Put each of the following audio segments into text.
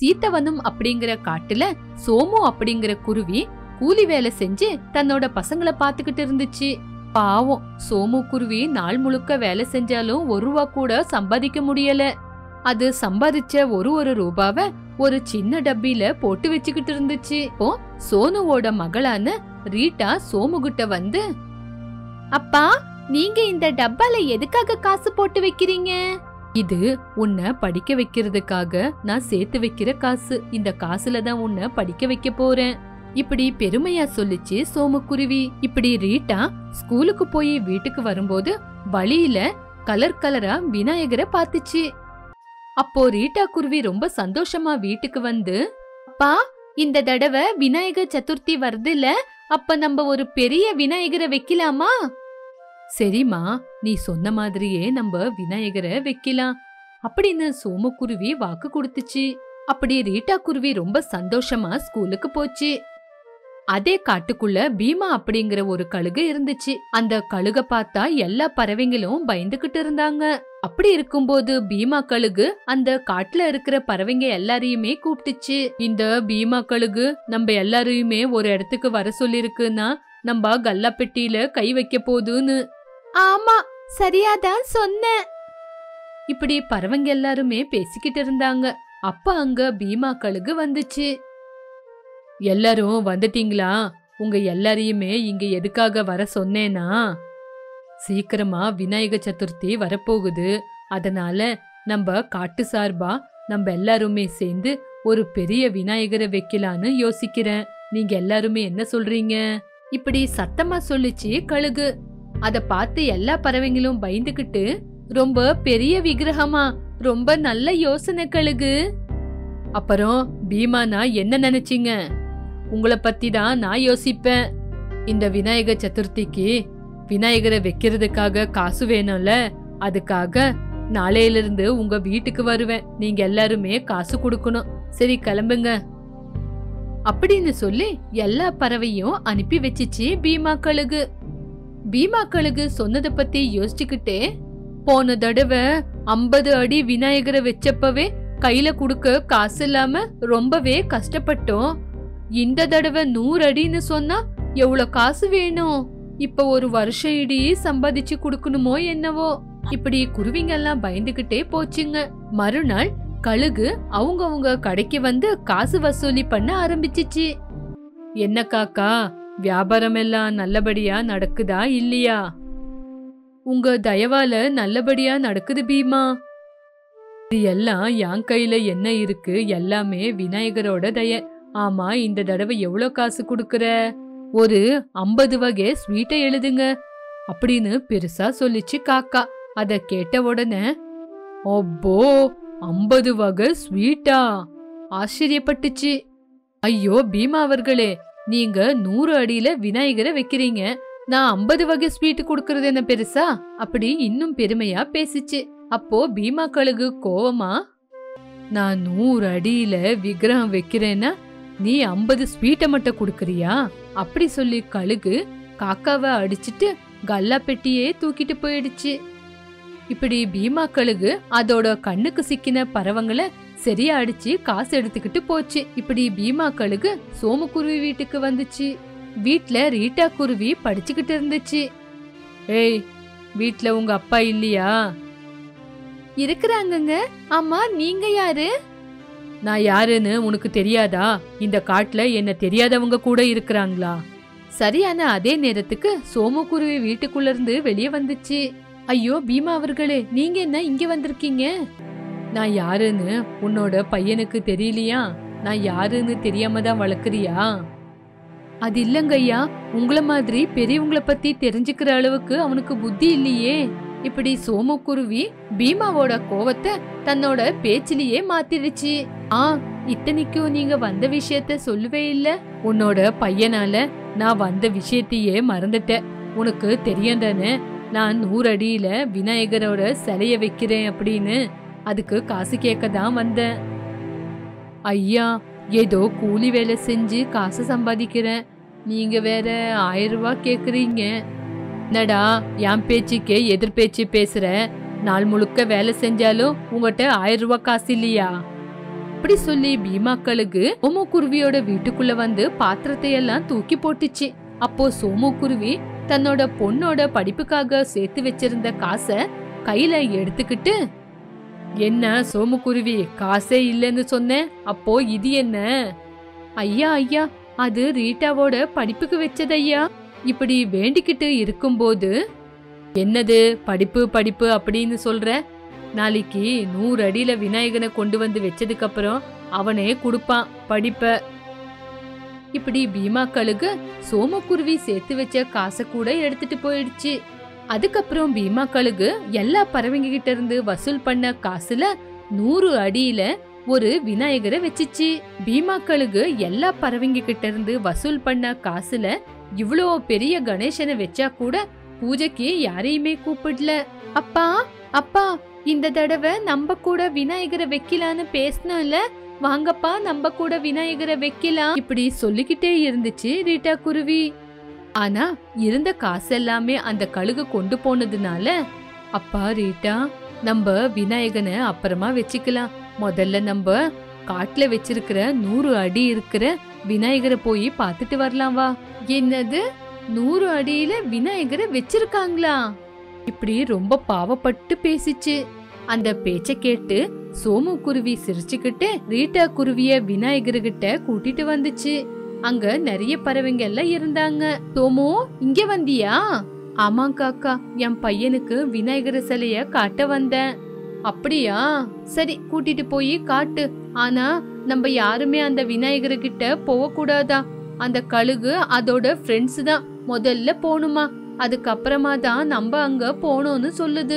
சீத்தவனம் அப்படிங்கிற காட்டுல சோமு அப்படிங்கிற குருவி கூலி வேலை செஞ்சு தன்னோட பசங்களை பாத்துக்கிட்டு இருந்துச்சு பாவம் சோமு குருவி நாள் முழுக்க வேலை செஞ்சாலும் ஒரு ரூபா கூட சம்பாதிக்க முடியல அது சம்பாதிச்ச ஒரு ஒரு ரூபாவ ஒரு சின்ன டப்பில போட்டு வச்சுக்கிட்டு இருந்துச்சு இப்போ சோனுவோட மகளான ரீட்டா சோமுகிட்ட வந்து அப்பா நீங்க இந்த டப்பால எதுக்காக காசு போட்டு வைக்கிறீங்க இது உன்னை படிக்க வைக்கிறதுக்காக நான் சேர்த்து வைக்கிற காசு இந்த காசுல தான் உன்னை படிக்க வைக்க போறேன் இப்படி பெருமையா சொல்லிச்சு சோமுக்குருவி இப்படி ரீட்டா ஸ்கூலுக்கு போய் வீட்டுக்கு வரும்போது வழியில கலர் கலரா விநாயகரை பார்த்துச்சு அப்போ ரீட்டா குருவி ரொம்ப சந்தோஷமா வீட்டுக்கு வந்து அப்பா இந்த தடவை விநாயகர் சதுர்த்தி வருதுல அப்ப நம்ம ஒரு பெரிய விநாயகரை வைக்கலாமா சரிம்மா நீ சொன்ன மாதிரியே நம்ம விநாயகரை வைக்கலாம் அப்படின்னு சோமக்குருவி வாக்கு கொடுத்துச்சு அப்படி ரீட்டா குருவி ரொம்ப சந்தோஷமா ஸ்கூலுக்கு போச்சு அதே காட்டுக்குள்ள பீமா அப்படிங்கிற ஒரு கழுகு இருந்துச்சு அந்த கழுக பார்த்தா எல்லா பறவைங்களும் பயந்துகிட்டு இருந்தாங்க அப்படி இருக்கும்போது பீமா கழுகு அந்த காட்டுல இருக்கிற பறவைங்க எல்லாரையுமே கூப்பிட்டுச்சு இந்த பீமா கழுகு நம்ம எல்லாரையுமே ஒரு இடத்துக்கு வர சொல்லிருக்குன்னா நம்ம கல்லா பெட்டியில கை வைக்க போகுதுன்னு ஆமா சரியாதான் சொன்ன இப்படி பறவைங்க எல்லாருமே பேசிக்கிட்டு இருந்தாங்க அப்ப அங்க பீமா கழுகு வந்துச்சு எல்லாரும் வந்துட்டீங்களா உங்க எல்லாரையுமே இங்க எதுக்காக வர சொன்னேனா சீக்கிரமா விநாயக சதுர்த்தி வரப்போகுது அதனால நம்ம காட்டு சார்பா நம்ம எல்லாருமே சேர்ந்து ஒரு பெரிய விநாயகரை வைக்கலான்னு யோசிக்கிறேன் நீங்க எல்லாருமே என்ன சொல்றீங்க இப்படி சத்தமா சொல்லுச்சு கழுகு அத பார்த்து எல்லா பறவைங்களும் பயந்துகிட்டு ரொம்ப பெரிய விக்கிரகமா ரொம்ப நல்ல யோசனை கழுகு அப்புறம் பீமானா என்ன நினைச்சீங்க உங்களை பத்தி தான் நான் யோசிப்பேன் இந்த விநாயக சதுர்த்திக்கு விநாயகரை வைக்கிறதுக்காக காசு வேணும்ல அதுக்காக நாளையில இருந்து உங்க வீட்டுக்கு வருவேன் நீங்க எல்லாருமே காசு கொடுக்கணும் சரி கிளம்புங்க அப்படின்னு சொல்லி எல்லா பறவையும் அனுப்பி வச்சிச்சு பீமா கழுகு பீமா கழுகு சொன்னதை பத்தி யோசிச்சுக்கிட்டே போன தடவை ஐம்பது அடி விநாயகரை வச்சப்பவே கையில குடுக்க காசு இல்லாம ரொம்பவே கஷ்டப்பட்டோம் இந்த தடவை நூறு அடின்னு சொன்னா எவ்வளவு காசு வேணும் இப்ப ஒரு வருஷம் இடி சம்பாதிச்சு குடுக்கணுமோ என்னவோ இப்படி குருவிங்க எல்லாம் பயந்துகிட்டே போச்சுங்க மறுநாள் கழுகு அவங்கவங்க கடைக்கு வந்து காசு வசூலி பண்ண ஆரம்பிச்சிச்சு என்ன காக்கா வியாபாரம் எல்லாம் நல்லபடியா நடக்குதா இல்லையா உங்க தயவால நல்லபடியா நடக்குது பீமா இது எல்லாம் என் கையில என்ன இருக்கு எல்லாமே விநாயகரோட தய ஆமா இந்த தடவை எவ்வளோ காசு கொடுக்கற ஒரு ஐம்பது வகை ஸ்வீட்டை எழுதுங்க அப்படின்னு பெருசா சொல்லிச்சு காக்கா அத கேட்ட உடனே ஒப்போ ஐம்பது வகை ஸ்வீட்டா ஆச்சரியப்பட்டுச்சு ஐயோ பீமா அவர்களே நீங்க நூறு அடியில விநாயகரை வைக்கிறீங்க நான் ஐம்பது வகை ஸ்வீட் கொடுக்கறது என்ன பெருசா அப்படி இன்னும் பெருமையா பேசிச்சு அப்போ பீமா கழுகு கோவமா நான் நூறு அடியில விக்கிரகம் வைக்கிறேன்னா நீ ஐம்பது ஸ்வீட்டை மட்டும் கொடுக்கறியா அப்படி சொல்லி கழுகு காக்காவை அடிச்சிட்டு கல்லா பெட்டியே தூக்கிட்டு போயிடுச்சு இப்படி பீமா கழுகு அதோட கண்ணுக்கு சிக்கின பறவங்களை சரியா அடிச்சு காசு எடுத்துக்கிட்டு போச்சு இப்படி பீமா கழுகு சோமுக்குருவி வீட்டுக்கு வந்துச்சு வீட்ல ரீட்டா குருவி படிச்சுக்கிட்டு இருந்துச்சு ஏய் வீட்ல உங்க அப்பா இல்லையா இருக்கிறாங்கங்க ஆமா நீங்க யாரு நான் யாருன்னு உனக்கு தெரியாதா இந்த காட்டுல என்ன தெரியாதவங்க கூட இருக்கிறாங்களா சரியான அதே நேரத்துக்கு சோமுக்குருவி வீட்டுக்குள்ள இருந்து வெளியே வந்துச்சு ஐயோ பீமா அவர்களே நீங்க என்ன இங்க வந்திருக்கீங்க நான் யாருன்னு உன்னோட பையனுக்கு தெரியலையா நான் யாருன்னு தெரியாம தான் வளர்க்குறியா அது இல்லங்க ஐயா உங்கள மாதிரி பெரியவங்கள பத்தி தெரிஞ்சுக்கிற அளவுக்கு அவனுக்கு புத்தி இல்லையே இப்படி சோமுக்குருவி பீமாவோட கோவத்தை தன்னோட பேச்சிலேயே மாத்திடுச்சு ஆ இத்தனைக்கும் நீங்க வந்த விஷயத்த சொல்லவே இல்ல உன்னோட பையனால நான் வந்த விஷயத்தையே மறந்துட்டேன் உனக்கு தெரியும் தானே நான் நூறு அடியில விநாயகரோட சிலைய வைக்கிறேன் அப்படின்னு அதுக்கு காசு கேட்க தான் வந்தேன் ஐயா ஏதோ கூலி வேலை செஞ்சு காசு சம்பாதிக்கிறேன் நீங்க வேற ஆயிரம் ரூபாய் கேக்குறீங்க என்னடா என் பேச்சுக்கே எதிர் பேச்சு பேசுற நாள் முழுக்க வேலை செஞ்சாலும் உங்ககிட்ட ஆயிரம் ரூபாய் காசு இல்லையா அப்படி சொல்லி பீமா கழுகு சோமு குருவியோட வீட்டுக்குள்ள வந்து பாத்திரத்தை எல்லாம் தூக்கி போட்டுச்சு அப்போ சோமு குருவி தன்னோட பொண்ணோட படிப்புக்காக சேர்த்து வச்சிருந்த காசை கையில எடுத்துக்கிட்டு என்ன சோமுக்குருவி காசே இல்லைன்னு சொன்னேன் அப்போ இது என்ன ஐயா ஐயா அது ரீட்டாவோட படிப்புக்கு வச்சது ஐயா இப்படி வேண்டிக்கிட்டு இருக்கும்போது என்னது படிப்பு படிப்பு அப்படின்னு சொல்ற நாளைக்கு நூறு அடியில விநாயகனை கொண்டு வந்து வச்சதுக்கு அப்புறம் அவனே கொடுப்பான் படிப்ப இப்படி பீமா கழுகு சோமக்குருவி சேர்த்து வச்ச காசை கூட எடுத்துட்டு போயிடுச்சு அதுக்கப்புறம் பீமா கழுகு எல்லா பறவைங்க கிட்ட இருந்து வசூல் பண்ண காசுல நூறு அடியில ஒரு விநாயகரை வச்சுச்சு பீமா கழுகு எல்லா பறவைங்க கிட்ட இருந்து வசூல் பண்ண காசுல இவ்ளோ பெரிய கணேசனை வச்சா கூட பூஜைக்கு யாரையுமே கூப்பிடல அப்பா அப்பா இந்த தடவை நம்ம கூட விநாயகரை வைக்கலான்னு பேசணும்ல வாங்கப்பா நம்ம கூட விநாயகரை வைக்கலாம் இப்படி சொல்லிக்கிட்டே இருந்துச்சு ரீட்டா குருவி ஆனா இருந்த காசெல்லாமே அந்த கழுகு கொண்டு போனதுனால அப்பா ரீட்டா நம்ம விநாயகனை அப்புறமா வச்சுக்கலாம் முதல்ல நம்ம காட்டுல வச்சிருக்கிற நூறு அடி இருக்கிற விநாயகரை போய் பார்த்துட்டு வரலாம் வா என்னது நூறு அடியில விநாயகரை வச்சிருக்காங்களா இப்படி ரொம்ப பாவப்பட்டு பேசிச்சு அந்த பேச்ச கேட்டு சோமு குருவி சிரிச்சுக்கிட்டு ரீட்டா குருவிய விநாயகர்கிட்ட கூட்டிட்டு வந்துச்சு அங்க நிறைய பறவைங்க எல்லாம் இருந்தாங்க சோமு இங்க வந்தியா ஆமா காக்கா என் பையனுக்கு விநாயகர் சிலைய காட்ட வந்தேன் அப்படியா சரி கூட்டிட்டு போய் காட்டு ஆனா நம்ம யாருமே அந்த விநாயகர் கிட்ட போக கூடாதா அந்த கழுகு அதோட ஃப்ரெண்ட்ஸ் தான் முதல்ல போணுமா அதுக்கப்புறமா தான் நம்ம அங்க போகணும்னு சொல்லுது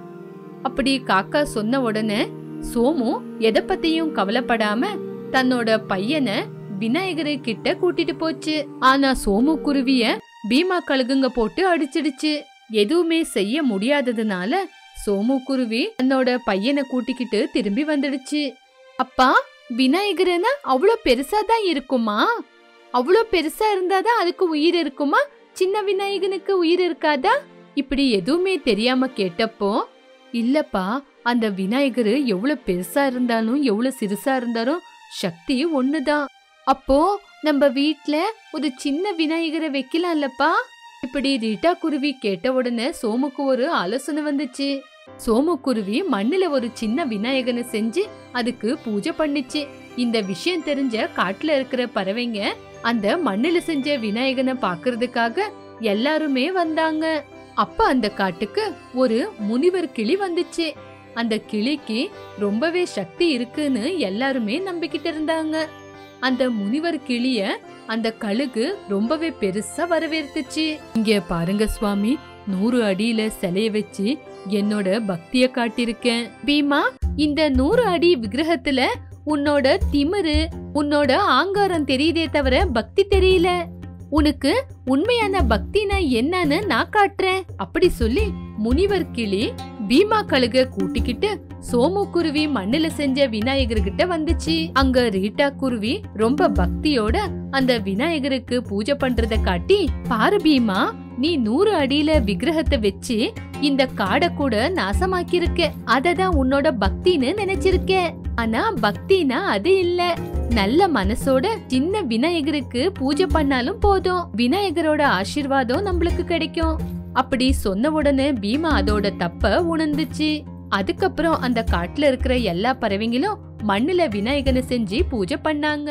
அப்படி காக்கா சொன்ன உடனே சோமு எதை பத்தியும் கவலைப்படாம தன்னோட பையனை விநாயகரை கிட்ட கூட்டிட்டு போச்சு ஆனா சோமு குருவிய பீமா கழுகுங்க போட்டு அடிச்சிடுச்சு எதுவுமே செய்ய முடியாததுனால சோமு குருவி தன்னோட பையனை கூட்டிக்கிட்டு திரும்பி வந்துடுச்சு அப்பா விநாயகர்னா அவ்வளோ பெருசா தான் இருக்குமா அவ்வளோ பெருசா இருந்தாதான் அதுக்கு உயிர் இருக்குமா சின்ன விநாயகனுக்கு உயிர் இருக்காதா இப்படி எதுவுமே தெரியாம கேட்டப்போ இல்லப்பா அந்த விநாயகர் எவ்வளவு பெருசா இருந்தாலும் எவ்வளவு சிறுசா இருந்தாலும் சக்தி ஒண்ணுதான் அப்போ நம்ம வீட்ல ஒரு சின்ன விநாயகரை வைக்கலாம்லப்பா இப்படி ரீட்டா குருவி கேட்ட உடனே சோமுக்கு ஒரு ஆலோசனை வந்துச்சு சோமு குருவி மண்ணுல ஒரு சின்ன விநாயகனை செஞ்சு அதுக்கு பூஜை பண்ணுச்சு இந்த விஷயம் தெரிஞ்ச காட்டுல இருக்கிற பறவைங்க அந்த மண்ணுல செஞ்ச விநாயகனை பாக்குறதுக்காக எல்லாருமே வந்தாங்க அப்ப அந்த காட்டுக்கு ஒரு முனிவர் கிளி வந்துச்சு அந்த கிளிக்கு ரொம்பவே சக்தி இருக்குன்னு எல்லாருமே நம்பிக்கிட்டு இருந்தாங்க அந்த முனிவர் கிளிய அந்த கழுகு ரொம்பவே பெருசா வரவேற்றுச்சு இங்க பாருங்க சுவாமி நூறு அடியில சிலைய வச்சு என்னோட பக்திய காட்டியிருக்கேன் பீமா இந்த நூறு அடி விக்கிரகத்துல உன்னோட திமிரு உன்னோட ஆங்காரம் தெரியுதே தவிர பக்தி தெரியல உனக்கு உண்மையான பக்தினா என்னன்னு நான் காட்டுறேன் அப்படி சொல்லி முனிவர் கிளி பீமா கழுக கூட்டிக்கிட்டு சோமு குருவி மண்ணுல செஞ்ச விநாயகர் கிட்ட வந்துச்சு அங்க ரீட்டா குருவி ரொம்ப பக்தியோட அந்த விநாயகருக்கு பூஜை பண்றத காட்டி பாரு பீமா நீ நூறு அடியில விக்கிரகத்தை வச்சு இந்த காடை கூட நாசமாக்கியிருக்க அததான் உன்னோட பக்தின்னு நினைச்சிருக்க ஆனா பக்தினா அது இல்ல நல்ல மனசோட சின்ன விநாயகருக்கு பூஜை பண்ணாலும் போதும் விநாயகரோட ஆசீர்வாதம் நம்மளுக்கு கிடைக்கும் அப்படி சொன்ன உடனே பீமா அதோட தப்ப உணர்ந்துச்சு அதுக்கப்புறம் அந்த காட்டுல இருக்கிற எல்லா பறவைங்களும் மண்ணுல விநாயகனை செஞ்சு பூஜை பண்ணாங்க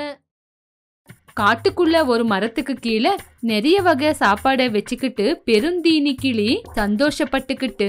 காட்டுக்குள்ள ஒரு மரத்துக்கு கீழே நிறைய வகை சாப்பாடை வச்சுக்கிட்டு பெருந்தீனி கிளி சந்தோஷப்பட்டுக்கிட்டு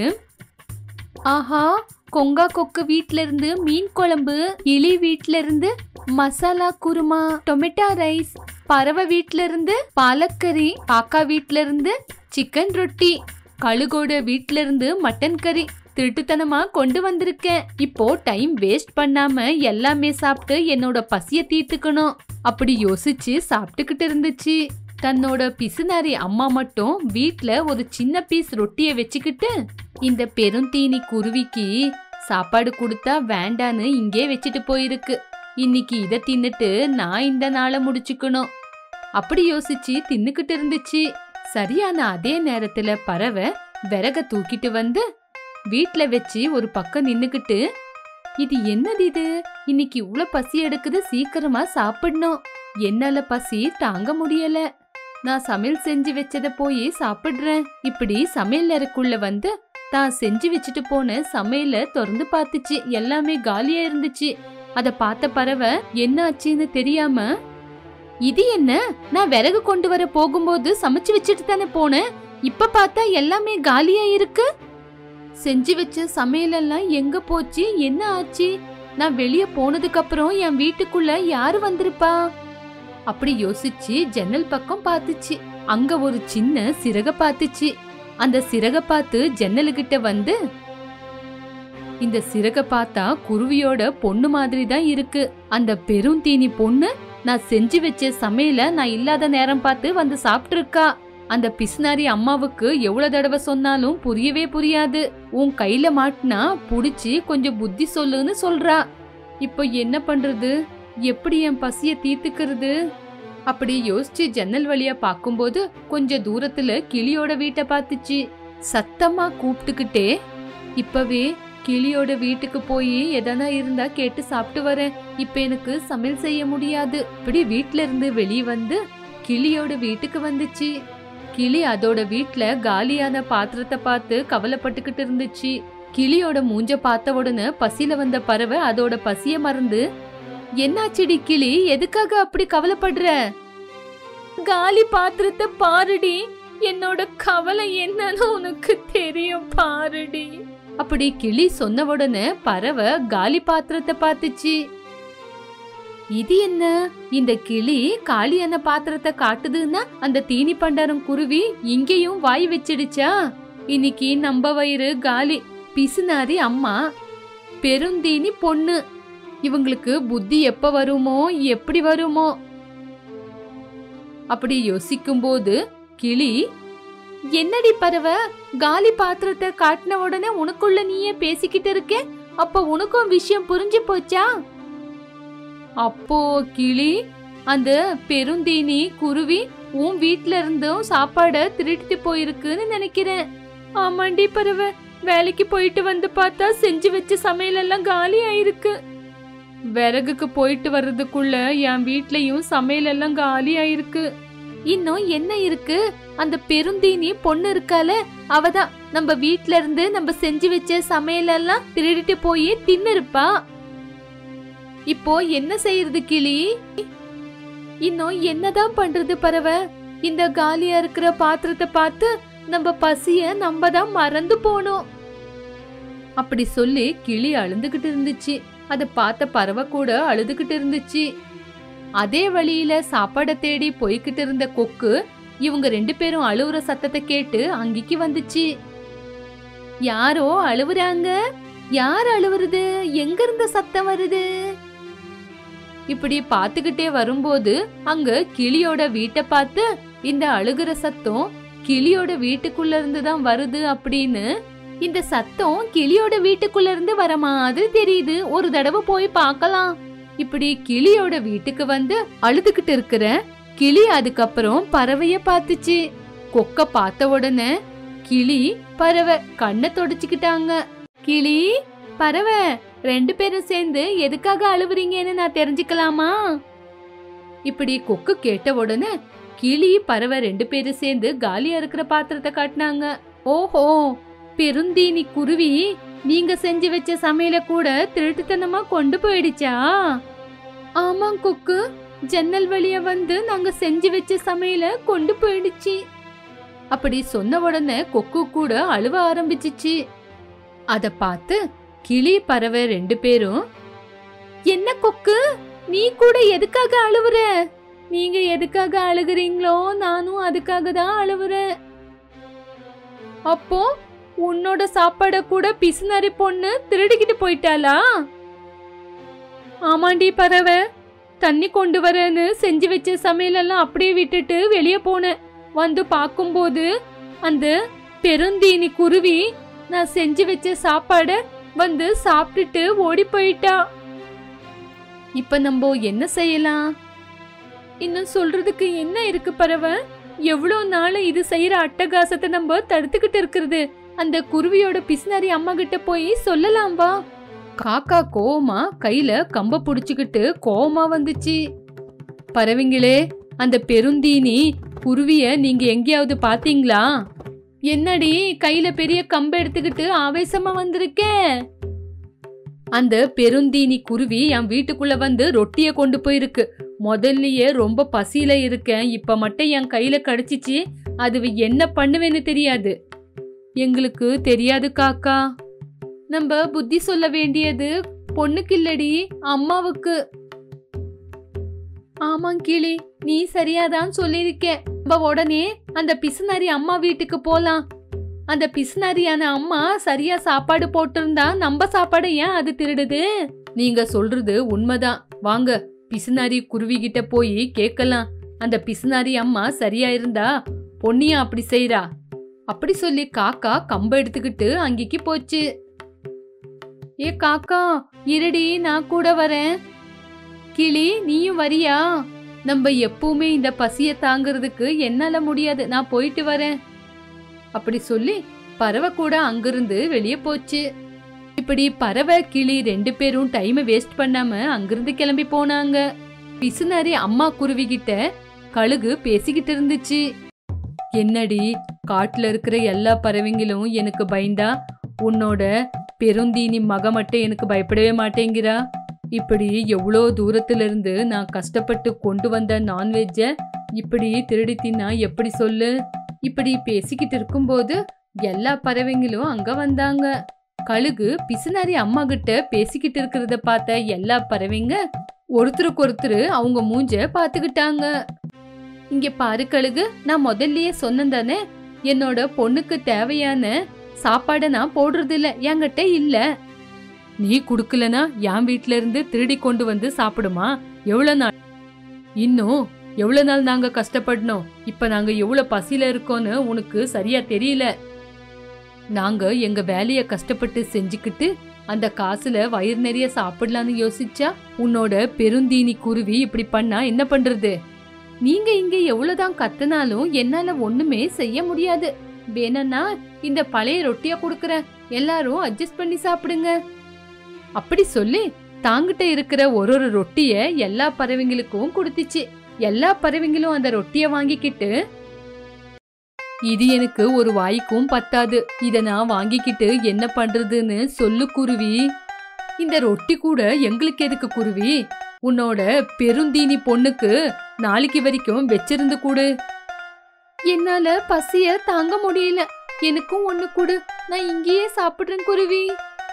ஆஹா கொங்கா கொக்கு வீட்ல இருந்து மீன் குழம்பு கிளி வீட்ல இருந்து மசாலா குருமா டொமேட்டோ ரைஸ் பறவை வீட்ல இருந்து பாலக்கறி காக்கா வீட்ல இருந்து சிக்கன் ரொட்டி கழுகோட வீட்ல இருந்து மட்டன் கறி திருட்டுத்தனமா கொண்டு வந்திருக்கேன் இப்போ டைம் வேஸ்ட் பண்ணாம எல்லாமே சாப்பிட்டு என்னோட பசிய தீர்த்துக்கணும் அப்படி யோசிச்சு சாப்பிட்டுக்கிட்டு இருந்துச்சு தன்னோட பிசுனாரி அம்மா மட்டும் வீட்ல ஒரு சின்ன பீஸ் ரொட்டிய வச்சுக்கிட்டு இந்த பெருந்தீனி குருவிக்கு சாப்பாடு கொடுத்தா வேண்டான்னு இங்கே வச்சுட்டு போயிருக்கு இன்னைக்கு இத தின்னுட்டு நான் இந்த நாளை முடிச்சுக்கணும் அப்படி யோசிச்சு தின்னுக்கிட்டு இருந்துச்சு சரியான அதே நேரத்துல பறவை விறக தூக்கிட்டு வந்து வீட்ல வச்சு ஒரு பக்கம் நின்னுக்கிட்டு இது என்னது இது இன்னைக்கு இவ்ளோ பசி எடுக்குது சீக்கிரமா சாப்பிடணும் என்னால பசி தாங்க முடியல நான் சமையல் செஞ்சு வச்சத போய் சாப்பிடுறேன் இப்படி சமையல் அறைக்குள்ள வந்து தான் செஞ்சு வச்சுட்டு போன சமையல திறந்து பார்த்துச்சு எல்லாமே காலியா இருந்துச்சு அத பார்த்த பறவை என்ன ஆச்சுன்னு தெரியாம இது என்ன நான் விறகு கொண்டு வர போகும்போது சமைச்சு வச்சுட்டு தானே போனேன் இப்ப பார்த்தா எல்லாமே காலியா இருக்கு செஞ்சு வச்ச சமையலெல்லாம் எங்க போச்சு என்ன ஆச்சு நான் வெளிய போனதுக்கு அப்புறம் என் வீட்டுக்குள்ள யாரு வந்திருப்பா அப்படி யோசிச்சு ஜன்னல் பக்கம் பார்த்துச்சு அங்க ஒரு சின்ன சிறக பார்த்துச்சு அந்த சிறக பார்த்து ஜன்னலுகிட்ட வந்து இந்த சிறக பார்த்தா குருவியோட பொண்ணு மாதிரி தான் இருக்கு அந்த பெருந்தீனி பொண்ணு நான் செஞ்சு வச்ச சமையல நான் இல்லாத நேரம் பார்த்து வந்து சாப்பிட்டிருக்கா அந்த பிஸ்னாரி அம்மாவுக்கு எவ்வளவு தடவை சொன்னாலும் புரியவே புரியாது உன் கையில மாட்டினா புடிச்சு கொஞ்சம் புத்தி சொல்லுன்னு சொல்றா இப்போ என்ன பண்றது எப்படி என் பசிய தீர்த்துக்கிறது அப்படி யோசிச்சு ஜன்னல் வழியா பார்க்கும்போது கொஞ்ச தூரத்துல கிளியோட வீட்டை பார்த்துச்சு சத்தமா கூப்பிட்டுக்கிட்டே இப்பவே கிளியோட வீட்டுக்கு போய் எதனா இருந்தா கேட்டு சாப்பிட்டு வரேன் இப்ப எனக்கு சமையல் செய்ய முடியாது இப்படி வீட்ல இருந்து வெளியே வந்து கிளியோட வீட்டுக்கு வந்துச்சு கிளி அதோட வீட்ல காலியான பாத்திரத்தை பார்த்து கவலைப்பட்டுக்கிட்டு இருந்துச்சு கிளியோட மூஞ்ச பார்த்த உடனே பசியில வந்த பறவை அதோட பசிய மறந்து என்னாச்சுடி கிளி எதுக்காக அப்படி கவலைப்படுற காலி பாத்திரத்தை பாருடி என்னோட கவலை என்னன்னு உனக்கு தெரியும் பாருடி அப்படி கிளி சொன்ன உடனே பறவை காலி பாத்திரத்தை பார்த்துச்சு இது என்ன இந்த கிளி காலியான பாத்திரத்தை காட்டுதுன்னா அந்த தீனி பண்டாரம் குருவி இங்கேயும் வாய் வச்சிடுச்சா இன்னைக்கு நம்ம வயிறு காலி பிசுனாரி அம்மா பெருந்தீனி பொண்ணு இவங்களுக்கு புத்தி எப்ப வருமோ எப்படி வருமோ அப்படி யோசிக்கும்போது கிளி என்னடி பறவை காலி பாத்திரத்தை காட்டின உடனே உனக்குள்ள நீயே பேசிக்கிட்டு இருக்க அப்ப உனக்கும் விஷயம் புரிஞ்சு போச்சா அப்போ கிளி அந்த பெருந்தீனி குருவி உன் வீட்ல இருந்தும் சாப்பாட திருடிட்டு போயிருக்குன்னு நினைக்கிறேன் ஆமாண்டி பறவை வேலைக்கு போயிட்டு வந்து பார்த்தா செஞ்சு வச்ச சமையல் எல்லாம் காலி ஆயிருக்கு விறகுக்கு போயிட்டு வர்றதுக்குள்ள என் வீட்லயும் சமையல் எல்லாம் காலி ஆயிருக்கு இன்னும் என்ன இருக்கு அந்த பெருந்தீனி பொண்ணு இருக்கால அவதான் நம்ம வீட்ல இருந்து நம்ம செஞ்சு வச்ச சமையல் எல்லாம் திருடிட்டு போய் தின்னு இருப்பா இப்போ என்ன செய்யறது கிளி இன்னும் என்னதான் பண்றது பறவை இந்த காலியா இருக்கிற பாத்திரத்தை பார்த்து நம்ம பசிய நம்ம தான் மறந்து போனோம் அப்படி சொல்லி கிளி அழுந்துகிட்டு இருந்துச்சு அதை பார்த்த பறவை கூட அழுதுகிட்டு இருந்துச்சு அதே வழியில சாப்பாட தேடி போய்கிட்டு இருந்த கொக்கு இவங்க ரெண்டு பேரும் அழுவுற சத்தத்தை கேட்டு அங்கிக்கு வந்துச்சு யாரோ அழுவுறாங்க யார் அழுவுறது எங்க இருந்த சத்தம் வருது இப்படி பாத்துக்கிட்டே வரும்போது அங்க கிளியோட வீட்டை பார்த்து இந்த அழுகுற சத்தம் கிளியோட வீட்டுக்குள்ள இருந்து தான் வருது அப்படின்னு இந்த சத்தம் கிளியோட வீட்டுக்குள்ள இருந்து வர மாதிரி தெரியுது ஒரு தடவை போய் பார்க்கலாம் இப்படி கிளியோட வீட்டுக்கு வந்து அழுதுகிட்டு இருக்கிற கிளி அதுக்கப்புறம் பறவைய பார்த்துச்சு கொக்க பார்த்த உடனே கிளி பறவை கண்ணை தொடச்சுக்கிட்டாங்க கிளி பறவை ரெண்டு பேரும் சேர்ந்து எதுக்காக அழுவுறீங்கன்னு நான் தெரிஞ்சுக்கலாமா இப்படி கொக்கு கேட்ட உடனே கிளி பறவை ரெண்டு பேரும் சேர்ந்து காலியா இருக்கிற பாத்திரத்தை காட்டினாங்க ஓஹோ பெருந்தீனி குருவி நீங்க செஞ்சு வச்ச சமையல கூட திருட்டுத்தனமா கொண்டு போயிடுச்சா ஆமாம் கொக்கு ஜன்னல் வழியா வந்து நாங்க செஞ்சு வச்ச சமையல கொண்டு போயிடுச்சு அப்படி சொன்ன உடனே கொக்கு கூட அழுவ ஆரம்பிச்சிச்சு அத பார்த்து கிளி பறவை ரெண்டு பேரும் என்ன கொக்கு நீ கூட எதுக்காக அழுவுற நீங்க எதுக்காக அழுகுறீங்களோ நானும் அதுக்காக தான் அழுவுறேன் அப்போ உன்னோட சாப்பாட கூட பிசுனரி பொண்ணு திருடிக்கிட்டு போயிட்டாளா ஆமாண்டி பறவை தண்ணி கொண்டு வரேன்னு செஞ்சு வச்ச சமையலெல்லாம் அப்படியே விட்டுட்டு வெளியே போனேன் வந்து பார்க்கும்போது அந்த பெருந்தீனி குருவி நான் செஞ்சு வச்ச சாப்பாட வந்து சாப்பிட்டுட்டு ஓடி போயிட்டா இப்ப நம்ம என்ன செய்யலாம் இன்னும் சொல்றதுக்கு என்ன இருக்கு பறவை எவ்வளோ நாள் இது செய்யற அட்டகாசத்தை நம்ம தடுத்துக்கிட்டு இருக்கிறது அந்த குருவியோட பிசினாரி அம்மா கிட்ட போய் சொல்லலாம் வா காக்கா கோவமா கையில கம்ப புடிச்சுக்கிட்டு கோவமா வந்துச்சு பறவைங்களே அந்த பெருந்தீனி குருவிய நீங்க எங்கேயாவது பாத்தீங்களா என்னடி கையில பெரிய கம்ப எடுத்துக்கிட்டு ஆவேசமா வந்திருக்கேன் அந்த பெருந்தீனி குருவி என் வீட்டுக்குள்ள வந்து ரொட்டிய கொண்டு போயிருக்கு முதல்லயே ரொம்ப பசியில இருக்கேன் இப்ப மட்டும் என் கையில கடிச்சிச்சு அது என்ன பண்ணுவேன்னு தெரியாது எங்களுக்கு தெரியாது காக்கா நம்ம புத்தி சொல்ல வேண்டியது பொண்ணுக்கு இல்லடி அம்மாவுக்கு ஆமாங் கிளி நீ சரியாதான் சொல்லியிருக்க நம்ம உடனே அந்த பிசுனாரி அம்மா வீட்டுக்கு போலாம் அந்த பிசுனாரியான அம்மா சரியா சாப்பாடு போட்டிருந்தா நம்ம சாப்பாடு ஏன் அது திருடுது நீங்க சொல்றது உண்மைதான் வாங்க பிசுனாரி குருவி கிட்ட போய் கேட்கலாம் அந்த பிசுனாரி அம்மா சரியா இருந்தா பொன்னியா அப்படி செய்றா அப்படி சொல்லி காக்கா கம்ப எடுத்துக்கிட்டு அங்கிக்கு போச்சு ஏ காக்கா இருடி நான் கூட வரேன் கிளி நீயும் வரியா நம்ம எப்பவுமே இந்த பசிய தாங்கிறதுக்கு என்னால முடியாது நான் போயிட்டு வரேன் அப்படி சொல்லி பறவை கூட அங்கிருந்து வெளியே போச்சு இப்படி பறவை கிளி ரெண்டு பேரும் டைம் வேஸ்ட் பண்ணாம அங்கிருந்து கிளம்பி போனாங்க பிசுனாரி அம்மா குருவி கிட்ட கழுகு பேசிக்கிட்டு இருந்துச்சு என்னடி காட்டுல இருக்கிற எல்லா பறவைங்களும் எனக்கு பயந்தா உன்னோட பெருந்தீனி மக மட்டும் எனக்கு பயப்படவே மாட்டேங்கிறா இப்படி எவ்வளோ தூரத்துல இருந்து நான் கஷ்டப்பட்டு கொண்டு வந்த நான்வெஜ்ஜ இப்படி திருடி தின்னா எப்படி சொல்லு இப்படி பேசிக்கிட்டு இருக்கும்போது எல்லா பறவைங்களும் அங்க வந்தாங்க கழுகு பிசுனாரி அம்மா கிட்ட பேசிக்கிட்டு இருக்கிறத பார்த்த எல்லா பறவைங்க ஒருத்தருக்கு ஒருத்தர் அவங்க மூஞ்ச பாத்துக்கிட்டாங்க இங்க பாரு கழுகு நான் முதல்லயே சொன்னேன் தானே என்னோட பொண்ணுக்கு தேவையான சாப்பாடை நான் போடுறது இல்ல என்கிட்ட இல்ல நீ குடுக்கலனா என் வீட்ல இருந்து திருடி கொண்டு வந்து சாப்பிடுமா எவ்வளவு நாள் இன்னும் எவ்வளவு நாள் நாங்க கஷ்டப்படணும் இப்ப நாங்க எவ்வளவு பசியில இருக்கோம்னு உனக்கு சரியா தெரியல நாங்க எங்க வேலைய கஷ்டப்பட்டு செஞ்சுக்கிட்டு அந்த காசுல வயிறு நிறைய சாப்பிடலான்னு யோசிச்சா உன்னோட பெருந்தீனி குருவி இப்படி பண்ணா என்ன பண்றது நீங்க இங்க எவ்வளவுதான் கத்துனாலும் என்னால ஒண்ணுமே செய்ய முடியாது வேணும்னா இந்த பழைய ரொட்டிய குடுக்கறேன் எல்லாரும் அட்ஜஸ்ட் பண்ணி சாப்பிடுங்க அப்படி சொல்லி தாங்கிட்ட இருக்கிற ஒரு ஒரு ரொட்டிய எல்லா பறவைங்களுக்கும் கொடுத்துச்சு எல்லா பறவைங்களும் அந்த ரொட்டிய வாங்கிக்கிட்டு இது எனக்கு ஒரு வாய்க்கும் பத்தாது இத நான் வாங்கிக்கிட்டு என்ன பண்றதுன்னு சொல்லு குருவி இந்த ரொட்டி கூட எங்களுக்கு எதுக்கு குருவி உன்னோட பெருந்தீனி பொண்ணுக்கு நாளைக்கு வரைக்கும் வச்சிருந்து கூடு என்னால பசிய தாங்க முடியல எனக்கும் ஒண்ணு கொடு நான் இங்கேயே சாப்பிடுறேன் குருவி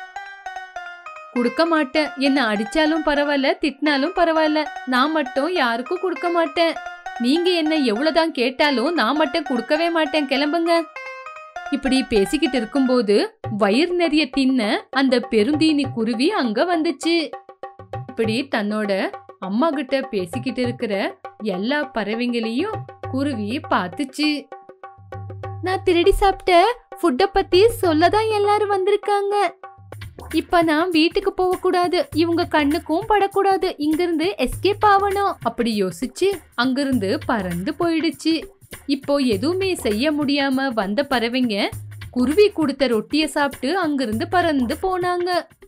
கொடுக்க மாட்டேன் என்ன அடிச்சாலும் பரவாயில்ல திட்டினாலும் பரவாயில்ல நான் மட்டும் யாருக்கும் கொடுக்க மாட்டேன் நீங்க என்ன எவ்வளவுதான் கேட்டாலும் நான் மட்டும் கொடுக்கவே மாட்டேன் கிளம்புங்க இப்படி பேசிக்கிட்டு இருக்கும்போது வயிறு நிறைய தின்ன அந்த பெருந்தீனி குருவி அங்க வந்துச்சு இப்படி தன்னோட அம்மா கிட்ட பேசிக்கிட்டு இருக்கிற எல்லா பறவைங்களையும் குருவி பார்த்துச்சு நான் திருடி சாப்பிட்ட ஃபுட்ட பத்தி சொல்லதான் எல்லாரும் வந்திருக்காங்க இப்ப நான் வீட்டுக்கு போக கூடாது இவங்க கண்ணுக்கும் படக்கூடாது இங்கிருந்து எஸ்கேப் ஆகணும் அப்படி யோசிச்சு அங்கிருந்து பறந்து போயிடுச்சு இப்போ எதுவுமே செய்ய முடியாம வந்த பறவைங்க குருவி கொடுத்த ரொட்டிய சாப்பிட்டு அங்கிருந்து பறந்து போனாங்க